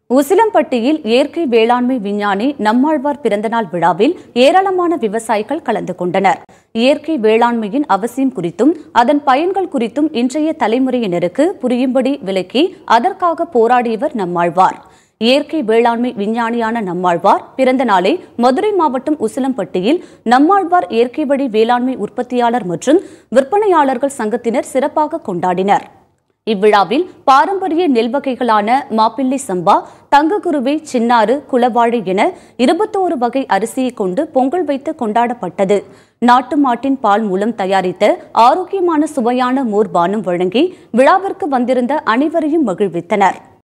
உசிலம்பட்டியில் இயற்கை வேளாண்மை விஞ்ஞானி நம்மாழ்வார் பிறந்தநாள் விழாவில் ஏராளமான விவசாயிகள் கலந்து கொண்டனர் இயற்கை வேளாண்மையின் அவசியம் குறித்தும் அதன் பயன்கள் குறித்தும் இன்றைய தலைமுறையினருக்கு புரியும்படி விளக்கி அதற்காக போராடியவர் நம்மாழ்வார் இயற்கை வேளாண்மை விஞ்ஞானியான நம்மாழ்வார் பிறந்த நாளை மதுரை மாவட்டம் உசிலம்பட்டியில் நம்மாழ்வார் இயற்கை வழி வேளாண்மை உற்பத்தியாளர் மற்றும் விற்பனையாளர்கள் சங்கத்தினர் சிறப்பாக கொண்டாடினர் இவ்விழாவில் பாரம்பரிய நெல் வகைகளான மாப்பிள்ளை சம்பா தங்கக்குருவை சின்னாறு குளவாழை என இருபத்தோரு வகை அரிசியை கொண்டு பொங்கல் வைத்து கொண்டாடப்பட்டது நாட்டு மாட்டின் பால் மூலம் தயாரித்த ஆரோக்கியமான சுவையான மோர் பானம் வழங்கி விழாவிற்கு வந்திருந்த அனைவரையும் மகிழ்வித்தனர்